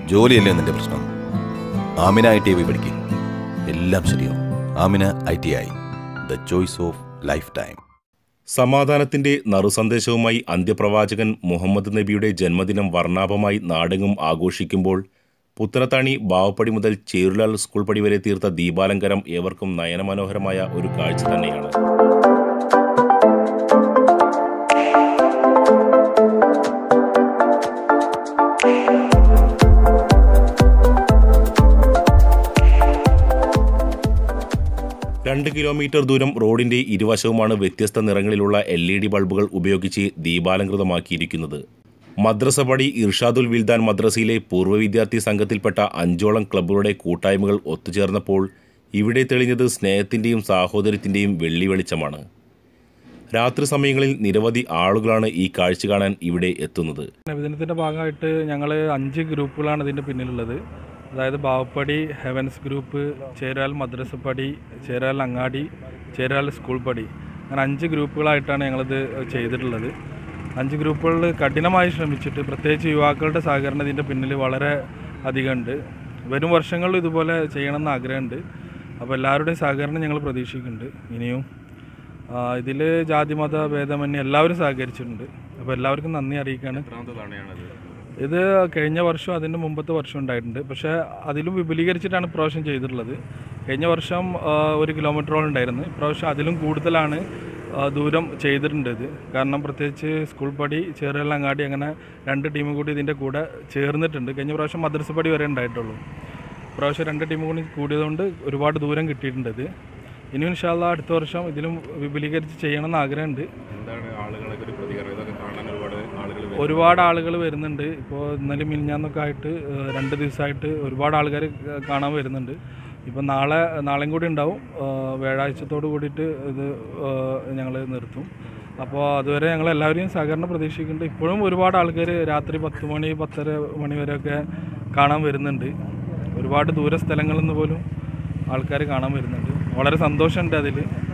ജോലിയല്ലേ നിന്റെ പ്രശ്നം Amina I T I പഠിക്കും എല്ലാം ശരിയാവും Amina I T I the choice of lifetime സമാധാനത്തിന്റെ നറുസന്ദേശവുമായി അന്ത്യപ്രവാചകൻ മുഹമ്മദ് നബിയുടെ ജന്മദിനം വർണ്ണാഭമായി നാടെങ്ങും ആഘോഷിക്കുമ്പോൾ പുത്തനത്താണി ബാവപ്പടി മുതൽ ചേരുലാൽ സ്കൂൾ പടി വരെ തീർത്ത ദീപാലങ്കരം ഏവർക്കും നയനമനോഹരമായ ഒരു കാഴ്ച തന്നെയാണ് രണ്ട് കിലോമീറ്റർ ദൂരം റോഡിന്റെ ഇരുവശവുമാണ് വ്യത്യസ്ത നിറങ്ങളിലുള്ള എൽ ഇ ഡി ബൾബുകൾ ഉപയോഗിച്ച് ദീപാലങ്കൃതമാക്കിയിരിക്കുന്നത് മദ്രസപടി ഇർഷാദുൽ വിൽദാൻ മദ്രസയിലെ പൂർവ്വ വിദ്യാർത്ഥി സംഘത്തിൽപ്പെട്ട അഞ്ചോളം ക്ലബ്ബുകളുടെ കൂട്ടായ്മകൾ ഒത്തുചേർന്നപ്പോൾ ഇവിടെ തെളിഞ്ഞത് സ്നേഹത്തിന്റെയും സാഹോദര്യത്തിന്റെയും വെള്ളി വെളിച്ചമാണ് രാത്രി സമയങ്ങളിൽ നിരവധി ആളുകളാണ് ഈ കാഴ്ച കാണാൻ ഇവിടെ എത്തുന്നത് നബിദിനത്തിൻ്റെ ഭാഗമായിട്ട് ഞങ്ങൾ അഞ്ച് ഗ്രൂപ്പുകളാണ് ഇതിൻ്റെ പിന്നിലുള്ളത് അതായത് ബാവപ്പടി ഹെവൻസ് ഗ്രൂപ്പ് ചേരാൽ മദ്രസപ്പടി ചേരാൽ അങ്ങാടി ചേരാൽ സ്കൂൾ പടി അങ്ങനെ അഞ്ച് ഗ്രൂപ്പുകളായിട്ടാണ് ഞങ്ങളിത് ചെയ്തിട്ടുള്ളത് അഞ്ച് ഗ്രൂപ്പുകളിൽ കഠിനമായി ശ്രമിച്ചിട്ട് പ്രത്യേകിച്ച് യുവാക്കളുടെ സഹകരണം ഇതിൻ്റെ പിന്നിൽ വളരെ അധികമുണ്ട് വരും വർഷങ്ങളിലും ഇതുപോലെ ചെയ്യണമെന്ന് ആഗ്രഹമുണ്ട് അപ്പോൾ എല്ലാവരുടെയും സഹകരണം ഞങ്ങൾ പ്രതീക്ഷിക്കുന്നുണ്ട് ഇനിയും ഇതിൽ ജാതിമത ഭേദമന്യേ എല്ലാവരും സഹകരിച്ചിട്ടുണ്ട് അപ്പോൾ എല്ലാവർക്കും നന്ദി അറിയിക്കുകയാണ് ഇത് കഴിഞ്ഞ വർഷം അതിൻ്റെ മുമ്പത്തെ വർഷം ഉണ്ടായിട്ടുണ്ട് പക്ഷേ അതിലും വിപുലീകരിച്ചിട്ടാണ് ഇപ്രാവശ്യം ചെയ്തിട്ടുള്ളത് കഴിഞ്ഞ വർഷം ആ, ഒരു കിലോമീറ്ററോളം ഉണ്ടായിരുന്നു ഇപ്രാവശ്യം അതിലും കൂടുതലാണ് ആ, ദൂരം ചെയ്തിട്ടുണ്ട് ഇത് കാരണം പ്രത്യേകിച്ച് സ്കൂൾ പടി ചേറലങ്ങാടി അങ്ങനെ രണ്ട് ടീമും കൂടി ഇതിൻ്റെ കൂടെ ചേർന്നിട്ടുണ്ട് കഴിഞ്ഞ പ്രാവശ്യം മദ്രസ പടി വരെ ഉണ്ടായിട്ടുള്ളൂ ഇപ്രാവശ്യം രണ്ട് ടീമും കൂടി കൂടിയതുകൊണ്ട് ഒരുപാട് ദൂരം കിട്ടിയിട്ടുണ്ട് ഇത് ഇനി ഇൻഷാല്ല അടുത്ത വർഷം ഇതിലും വിപുലീകരിച്ച് ചെയ്യണമെന്ന് ആഗ്രഹമുണ്ട് എന്താണ് ആളുകളൊക്കെ ഒരു പ്രതികരണം ഇതൊക്കെ കാണാൻ ഒരുപാട് ആളുകൾ ഒരുപാട് ആളുകൾ വരുന്നുണ്ട് ഇപ്പോൾ ഇന്നലെ മിനിഞ്ഞാന്നൊക്കെ ആയിട്ട് ഏഹ്, രണ്ട് ദിവസമായിട്ട് ഒരുപാട് ആൾക്കാർ കാണാൻ വരുന്നുണ്ട് ഇപ്പം നാളെ നാളെയും കൂടി ഉണ്ടാവും ഏഹ്, വ്യാഴാഴ്ചത്തോട് കൂടിയിട്ട് ഇത് ഞങ്ങൾ നിർത്തും അപ്പോൾ അതുവരെ ഞങ്ങൾ എല്ലാവരെയും സഹകരണം പ്രതീക്ഷിക്കുന്നുണ്ട് ഇപ്പോഴും ഒരുപാട് ആൾക്കാർ രാത്രി പത്ത് മണി പത്തര മണി വരെയൊക്കെ കാണാൻ വരുന്നുണ്ട് ഒരുപാട് ദൂര സ്ഥലങ്ങളിൽ നിന്ന് പോലും ആൾക്കാർ കാണാൻ വരുന്നുണ്ട് വളരെ സന്തോഷമുണ്ട് അതിൽ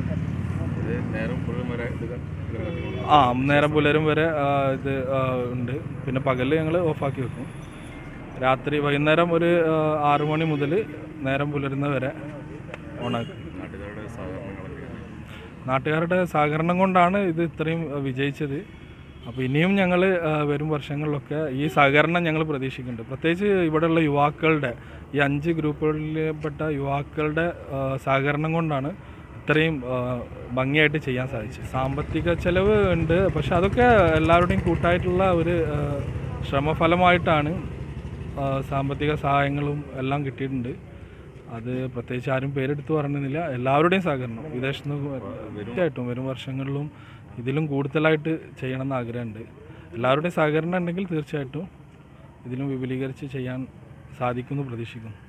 നേരം മുഴുവൻ വരെ ഇത് ആ നേരം പുലരും വരെ ആ, ഇത് ആ, ഉണ്ട് പിന്നെ പകല് ഞങ്ങൾ ഓഫാക്കി വെക്കും രാത്രി വൈകുന്നേരം ഒരു ആ, ആറ് മണി മുതൽ നേരം പുലരുന്ന വരെ ഓണാക്കും നാട്ടുകാരുടെ സഹകരണങ്ങളൊക്കെ നാട്ടുകാരുടെ സഹകരണം കൊണ്ടാണ് ഇത് ഇത്രയും ആ, വിജയിച്ചത് അപ്പോൾ ഇനിയും ഞങ്ങൾ വരും വർഷങ്ങളിലൊക്കെ ഈ സഹകരണം ഞങ്ങൾ പ്രതീക്ഷിക്കുന്നുണ്ട് പ്രത്യേകിച്ച് ഇവിടെയുള്ള യുവാക്കളുടെ ഈ അഞ്ച് ഗ്രൂപ്പുകളിൽപ്പെട്ട യുവാക്കളുടെ ആ, സഹകരണം കൊണ്ടാണ് ഇത്രയും ആ, ഭംഗിയായിട്ട് ചെയ്യാൻ സാധിച്ചത് സാമ്പത്തിക ചെലവ് ഉണ്ട് പക്ഷെ അതൊക്കെ എല്ലാവരുടെയും കൂട്ടായിട്ടുള്ള ഒരു ആ, ശ്രമഫലമായിട്ടാണ് ആ, സാമ്പത്തിക സഹായങ്ങളും എല്ലാം കിട്ടിയിട്ടുണ്ട് അത് പ്രത്യേകിച്ച് ആരും പേരെടുത്ത് പറയുന്നില്ല എല്ലാവരുടെയും സഹകരണം വിദേശത്ത് നിന്ന് തീർച്ചയായിട്ടും വരും വർഷങ്ങളിലും ഇതിലും കൂടുതലായിട്ട് ചെയ്യണമെന്ന് ആഗ്രഹമുണ്ട് എല്ലാവരുടെയും സഹകരണം ഉണ്ടെങ്കിൽ തീർച്ചയായിട്ടും ഇതിലും വിപുലീകരിച്ച് ചെയ്യാൻ സാധിക്കുമെന്ന് പ്രതീക്ഷിക്കുന്നു